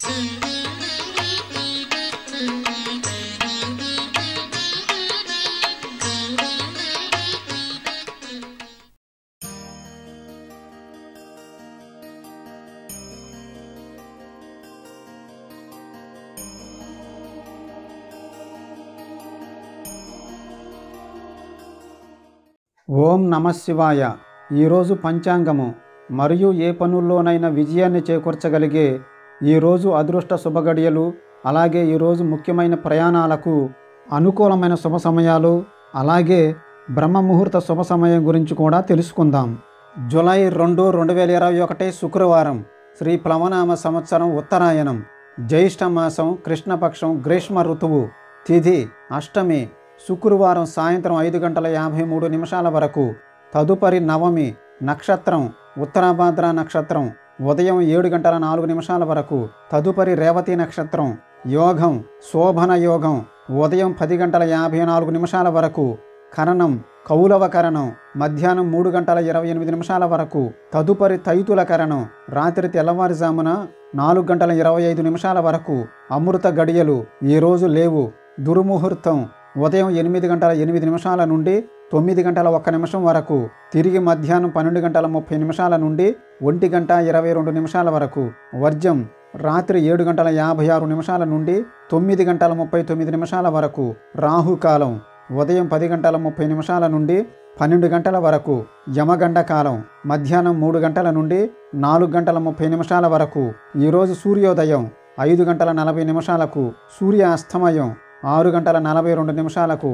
ఓం నమ శివాయ ఈరోజు పంచాంగము మరియు ఏ పనుల్లోనైనా విజయాన్ని చేకూర్చగలిగే ఈరోజు అదృష్ట శుభగడియలు అలాగే ఈరోజు ముఖ్యమైన ప్రయాణాలకు అనుకూలమైన శుభ సమయాలు అలాగే బ్రహ్మ ముహూర్త శుభ సమయం గురించి కూడా తెలుసుకుందాం జూలై రెండు రెండు వేల ఇరవై ఒకటి శుక్రవారం శ్రీ ప్లవనామ సంవత్సరం ఉత్తరాయణం జ్యేష్ఠ మాసం కృష్ణపక్షం గ్రీష్మ ఋతువు తిథి అష్టమి శుక్రవారం సాయంత్రం ఐదు గంటల యాభై మూడు నిమిషాల వరకు తదుపరి నవమి నక్షత్రం ఉత్తరాభాద్ర నక్షత్రం ఉదయం ఏడు గంటల నాలుగు నిమిషాల వరకు తదుపరి రేవతి నక్షత్రం యోగం శోభన యోగం ఉదయం పది గంటల యాభై నాలుగు నిమిషాల వరకు కరణం కౌలవ కరణం మధ్యాహ్నం మూడు గంటల ఇరవై ఎనిమిది నిమిషాల వరకు తదుపరి తైతుల కరణం రాత్రి తెల్లవారుజామున నాలుగు గంటల ఇరవై ఐదు నిమిషాల వరకు అమృత గడియలు ఈ రోజు లేవు దుర్ముహూర్తం ఉదయం ఎనిమిది గంటల ఎనిమిది నిమిషాల నుండి తొమ్మిది గంటల ఒక్క నిమిషం వరకు తిరిగి మధ్యాహ్నం పన్నెండు గంటల ముప్పై నిమిషాల నుండి ఒంటి గంట ఇరవై రెండు నిమిషాల వరకు వర్జం రాత్రి ఏడు గంటల యాభై ఆరు నిమిషాల నుండి తొమ్మిది గంటల ముప్పై తొమ్మిది నిమిషాల వరకు రాహుకాలం ఉదయం పది గంటల ముప్పై నిమిషాల నుండి పన్నెండు గంటల వరకు యమగండ కాలం మధ్యాహ్నం మూడు గంటల నుండి నాలుగు గంటల ముప్పై నిమిషాల వరకు ఈరోజు సూర్యోదయం ఐదు గంటల నలభై నిమిషాలకు సూర్య అస్తమయం ఆరు గంటల నలభై రెండు నిమిషాలకు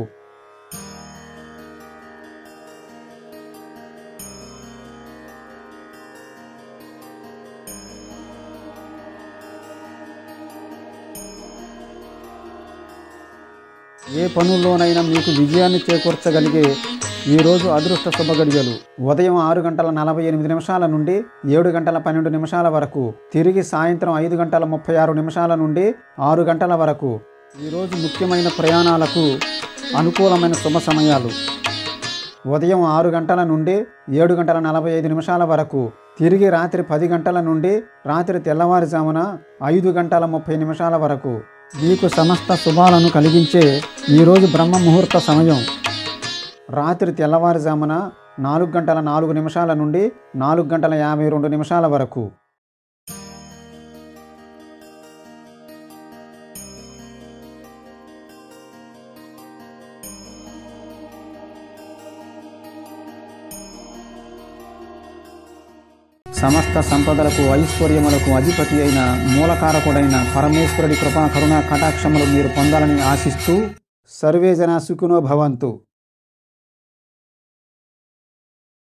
ఏ పనుల్లోనైనా మీకు విజయాన్ని చేకూర్చగలిగే ఈరోజు అదృష్ట శుభగడియలు ఉదయం ఆరు గంటల నలభై ఎనిమిది నిమిషాల నుండి ఏడు గంటల పన్నెండు నిమిషాల వరకు తిరిగి సాయంత్రం ఐదు గంటల ముప్పై ఆరు నిమిషాల నుండి ఆరు గంటల వరకు ఈరోజు ముఖ్యమైన ప్రయాణాలకు అనుకూలమైన శుభ సమయాలు ఉదయం ఆరు గంటల నుండి ఏడు గంటల నలభై ఐదు నిమిషాల వరకు తిరిగి రాత్రి పది గంటల నుండి రాత్రి తెల్లవారుజామున ఐదు గంటల ముప్పై నిమిషాల వరకు మీకు సమస్త శుభాలను కలిగించే ఈరోజు బ్రహ్మ ముహూర్త సమయం రాత్రి తెల్లవారుజామున నాలుగు గంటల నాలుగు నిమిషాల నుండి నాలుగు గంటల యాభై రెండు నిమిషాల వరకు సమస్త సంపదలకు ఐశ్వర్యములకు అధిపతి అయిన మూలకారకుడైన పరమేశ్వరుడి కృపా కరుణా కటాక్షములు మీరు పొందాలని ఆశిస్తూ సర్వే జన సుఖినో భవంతు